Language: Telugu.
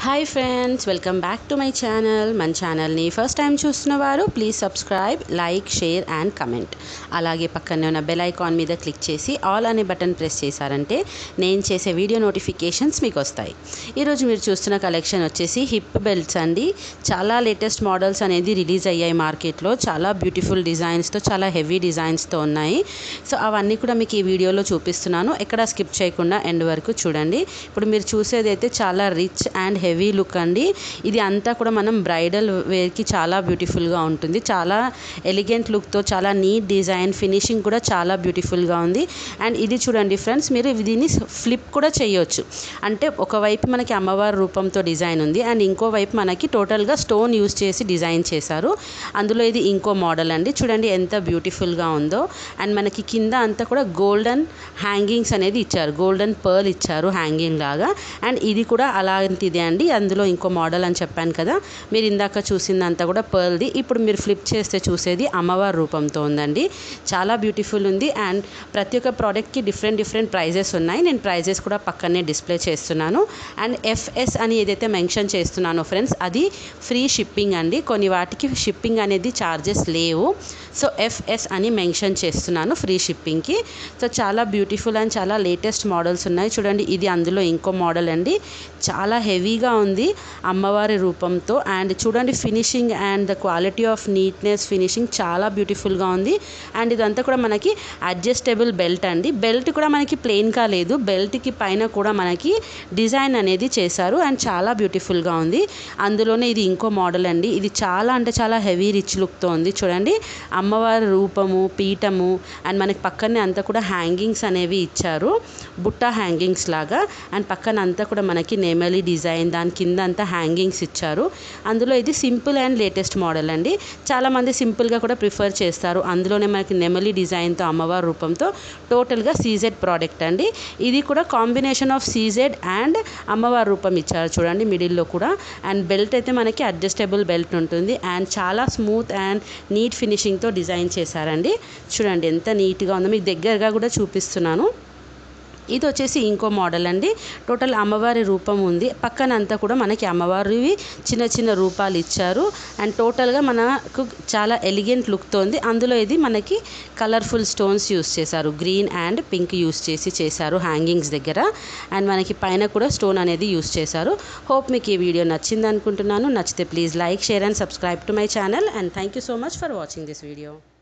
hi friends welcome back to my channel మన ఛానల్ని ఫస్ట్ టైం చూస్తున్న వారు please subscribe like share and comment అలాగే పక్కనే ఉన్న బెల్ ఐకాన్ మీద క్లిక్ చేసి ఆల్ అనే బటన్ ప్రెస్ చేశారంటే నేను చేసే వీడియో నోటిఫికేషన్స్ మీకు వస్తాయి ఈరోజు మీరు చూస్తున్న కలెక్షన్ వచ్చేసి హిప్ బెల్ట్స్ అండి చాలా లేటెస్ట్ మోడల్స్ అనేది రిలీజ్ అయ్యాయి మార్కెట్లో చాలా బ్యూటిఫుల్ డిజైన్స్తో చాలా హెవీ డిజైన్స్తో ఉన్నాయి సో అవన్నీ కూడా మీకు ఈ వీడియోలో చూపిస్తున్నాను ఎక్కడ స్కిప్ చేయకుండా ఎండ్ వరకు చూడండి ఇప్పుడు మీరు చూసేది అయితే చాలా రిచ్ అండ్ హెవీ లుక్ అండి ఇది అంతా కూడా మనం బ్రైడల్ వేర్కి చాలా బ్యూటిఫుల్గా ఉంటుంది చాలా ఎలిగెంట్ లుక్తో చాలా నీట్ డిజైన్ ఫినిషింగ్ కూడా చాలా బ్యూటిఫుల్గా ఉంది అండ్ ఇది చూడండి ఫ్రెండ్స్ మీరు దీన్ని ఫ్లిప్ కూడా చేయొచ్చు అంటే ఒకవైపు మనకి అమ్మవారి రూపంతో డిజైన్ ఉంది అండ్ ఇంకోవైపు మనకి టోటల్గా స్టోన్ యూస్ చేసి డిజైన్ చేశారు అందులో ఇది ఇంకో మోడల్ అండి చూడండి ఎంత బ్యూటిఫుల్గా ఉందో అండ్ మనకి కింద అంతా కూడా గోల్డెన్ హ్యాంగింగ్స్ అనేది ఇచ్చారు గోల్డెన్ పర్ల్ ఇచ్చారు హ్యాంగింగ్ లాగా అండ్ ఇది కూడా అలాంటిదే అండి అందులో ఇంకో మోడల్ అని చెప్పాను కదా మీరు ఇందాక చూసిందంతా కూడా పర్ల్ది ఇప్పుడు మీరు ఫ్లిప్ చేస్తే చూసేది అమ్మవారి రూపంతో ఉందండి చాలా బ్యూటిఫుల్ ఉంది అండ్ ప్రతి ఒక్క ప్రోడక్ట్కి డిఫరెంట్ డిఫరెంట్ ప్రైజెస్ ఉన్నాయి నేను ప్రైజెస్ కూడా పక్కనే డిస్ప్లే చేస్తున్నాను అండ్ ఎఫ్ఎస్ అని ఏదైతే మెన్షన్ చేస్తున్నానో ఫ్రెండ్స్ అది ఫ్రీ షిప్పింగ్ అండి కొన్ని వాటికి షిప్పింగ్ అనేది ఛార్జెస్ లేవు సో ఎఫ్ఎస్ అని మెన్షన్ చేస్తున్నాను ఫ్రీ షిప్పింగ్కి సో చాలా బ్యూటిఫుల్ అండ్ చాలా లేటెస్ట్ మోడల్స్ ఉన్నాయి చూడండి ఇది అందులో ఇంకో మోడల్ అండి చాలా హెవీగా ఉంది అమ్మవారి రూపంతో అండ్ చూడండి finishing and the quality of neatness finishing చాలా బ్యూటిఫుల్గా ఉంది అండ్ ఇదంతా కూడా మనకి అడ్జస్టబుల్ బెల్ట్ అండి బెల్ట్ కూడా మనకి ప్లెయిన్గా లేదు బెల్ట్కి పైన కూడా మనకి డిజైన్ అనేది చేశారు అండ్ చాలా బ్యూటిఫుల్గా ఉంది అందులోనే ఇది ఇంకో మోడల్ అండి ఇది చాలా అంటే చాలా హెవీ రిచ్ లుక్తో ఉంది చూడండి అమ్మవారి రూపము పీఠము అండ్ మనకి పక్కనే అంతా కూడా హ్యాంగింగ్స్ అనేవి ఇచ్చారు బుట్ట హ్యాంగింగ్స్ లాగా అండ్ పక్కన అంతా కూడా మనకి నెమలి డిజైన్ దాని కింద అంతా హ్యాంగింగ్స్ ఇచ్చారు అందులో ఇది సింపుల్ అండ్ లేటెస్ట్ మోడల్ అండి చాలామంది సింపుల్గా కూడా ప్రిఫర్ చేస్తారు అందులోనే మనకి నెమలి డిజైన్తో అమ్మవారి రూపంతో టోటల్గా సీజెడ్ ప్రోడక్ట్ అండి ఇది కూడా కాంబినేషన్ ఆఫ్ సీజెడ్ అండ్ అమ్మవారి రూపం ఇచ్చారు చూడండి మిడిల్లో కూడా అండ్ బెల్ట్ అయితే మనకి అడ్జస్టబుల్ బెల్ట్ ఉంటుంది అండ్ చాలా స్మూత్ అండ్ నీట్ ఫినిషింగ్తో డిజైన్ చేశారండి చూడండి ఎంత నీట్గా ఉందో మీకు దగ్గరగా కూడా చూపిస్తున్నాను ఇది వచ్చేసి ఇంకో మోడల్ అండి టోటల్ అమ్మవారి రూపం ఉంది పక్కన అంతా కూడా మనకి అమ్మవారివి చిన్న చిన్న రూపాలు ఇచ్చారు అండ్ టోటల్గా మనకు చాలా ఎలిగెంట్ లుక్తో ఉంది అందులో ఇది మనకి కలర్ఫుల్ స్టోన్స్ యూస్ చేశారు గ్రీన్ అండ్ పింక్ యూస్ చేసి చేశారు హ్యాంగింగ్స్ దగ్గర అండ్ మనకి పైన కూడా స్టోన్ అనేది యూస్ చేశారు హోప్ మీకు ఈ వీడియో నచ్చింది అనుకుంటున్నాను నచ్చితే please like share and subscribe to my channel and thank you so much for watching this video